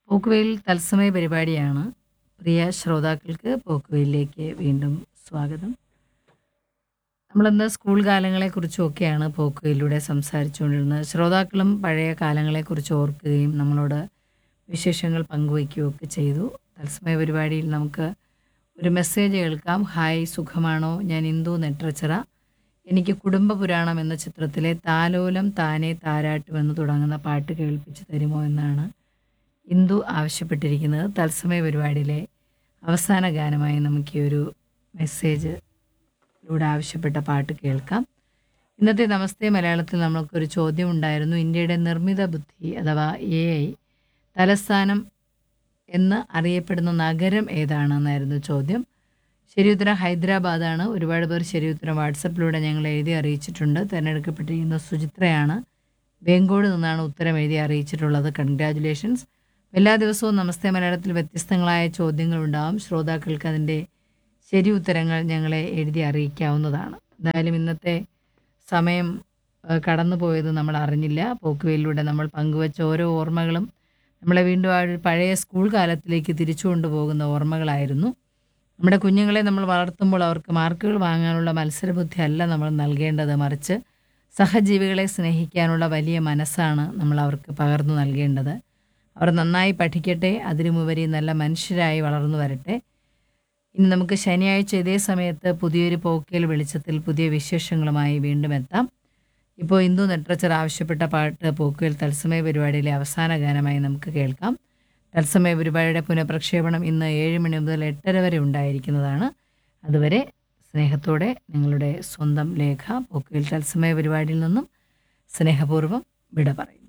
പോക്കുവെയിൽ തത്സമയ പരിപാടിയാണ് പ്രിയ ശ്രോതാക്കൾക്ക് പോക്കുവെയിലേക്ക് വീണ്ടും സ്വാഗതം നമ്മളിന്ന് സ്കൂൾ കാലങ്ങളെക്കുറിച്ചും ഒക്കെയാണ് പോക്കുവെയിലൂടെ സംസാരിച്ചുകൊണ്ടിരുന്നത് ശ്രോതാക്കളും പഴയ കാലങ്ങളെക്കുറിച്ച് ഓർക്കുകയും നമ്മളോട് വിശേഷങ്ങൾ പങ്കുവയ്ക്കുകയും ഒക്കെ ചെയ്തു തത്സമയ പരിപാടിയിൽ നമുക്ക് ഒരു മെസ്സേജ് കേൾക്കാം ഹായ് സുഖമാണോ ഞാൻ ഇന്ദു നെട്രച്ചിറ എനിക്ക് കുടുംബ പുരാണം എന്ന ചിത്രത്തിലെ താലോലം താനെ താരാട്ടും എന്ന് തുടങ്ങുന്ന പാട്ട് കേൾപ്പിച്ച് തരുമോ എന്നാണ് ഇന്ദു ആവശ്യപ്പെട്ടിരിക്കുന്നത് തത്സമയ പരിപാടിയിലെ അവസാന ഗാനമായി നമുക്ക് ഈ ഒരു മെസ്സേജിലൂടെ ആവശ്യപ്പെട്ട പാട്ട് കേൾക്കാം ഇന്നത്തെ നമസ്തേ മലയാളത്തിൽ നമ്മൾക്കൊരു ചോദ്യം ഉണ്ടായിരുന്നു ഇന്ത്യയുടെ നിർമ്മിത ബുദ്ധി അഥവാ എ ഐ തലസ്ഥാനം എന്ന് അറിയപ്പെടുന്ന നഗരം ഏതാണെന്നായിരുന്നു ചോദ്യം ശരിയുത്തരം ഹൈദരാബാദാണ് ഒരുപാട് പേർ ശരിയുത്തരം വാട്സപ്പിലൂടെ ഞങ്ങൾ എഴുതി അറിയിച്ചിട്ടുണ്ട് തിരഞ്ഞെടുക്കപ്പെട്ടിരിക്കുന്ന സുചിത്രയാണ് വേങ്കോട് നിന്നാണ് ഉത്തരം എഴുതി അറിയിച്ചിട്ടുള്ളത് കൺഗ്രാറ്റുലേഷൻസ് എല്ലാ ദിവസവും നമസ്തേ മലയാളത്തിൽ വ്യത്യസ്തങ്ങളായ ചോദ്യങ്ങൾ ഉണ്ടാവും ശ്രോതാക്കൾക്ക് അതിൻ്റെ ശരി ഉത്തരങ്ങൾ ഞങ്ങളെ എഴുതി അറിയിക്കാവുന്നതാണ് എന്തായാലും ഇന്നത്തെ സമയം ഏഹ്, കടന്നുപോയത് നമ്മൾ അറിഞ്ഞില്ല പോക്കുവയിലൂടെ നമ്മൾ പങ്കുവച്ച ഓരോ ഓർമ്മകളും നമ്മളെ വീണ്ടും ആ ഒരു പഴയ സ്കൂൾ കാലത്തിലേക്ക് തിരിച്ചു കൊണ്ടുപോകുന്ന ഓർമ്മകളായിരുന്നു നമ്മുടെ കുഞ്ഞുങ്ങളെ നമ്മൾ വളർത്തുമ്പോൾ അവർക്ക് മാർക്കുകൾ വാങ്ങാനുള്ള മത്സരബുദ്ധി അല്ല നമ്മൾ നൽകേണ്ടത് മറിച്ച് സഹജീവികളെ സ്നേഹിക്കാനുള്ള വലിയ മനസ്സാണ് നമ്മൾ അവർക്ക് പകർന്നു നൽകേണ്ടത് അവർ നന്നായി പഠിക്കട്ടെ അതിനുമുപരി നല്ല മനുഷ്യരായി വളർന്നു വരട്ടെ ഇനി നമുക്ക് ശനിയാഴ്ച ഇതേ സമയത്ത് പുതിയൊരു പോക്കൽ വെളിച്ചത്തിൽ പുതിയ വിശേഷങ്ങളുമായി വീണ്ടും എത്താം ഇപ്പോൾ ഇന്ദു നെട്രച്ചർ ആവശ്യപ്പെട്ട പാട്ട് പോക്കുവൽ തത്സമയ പരിപാടിയിലെ അവസാന ഗാനമായി നമുക്ക് കേൾക്കാം തത്സമയ പരിപാടിയുടെ പുനഃപ്രക്ഷേപണം ഇന്ന് ഏഴ് മണി മുതൽ എട്ടര വരെ ഉണ്ടായിരിക്കുന്നതാണ് അതുവരെ സ്നേഹത്തോടെ നിങ്ങളുടെ സ്വന്തം ലേഖ പോക്കുവൽ തത്സമയ പരിപാടിയിൽ നിന്നും സ്നേഹപൂർവ്വം വിട പറയുന്നു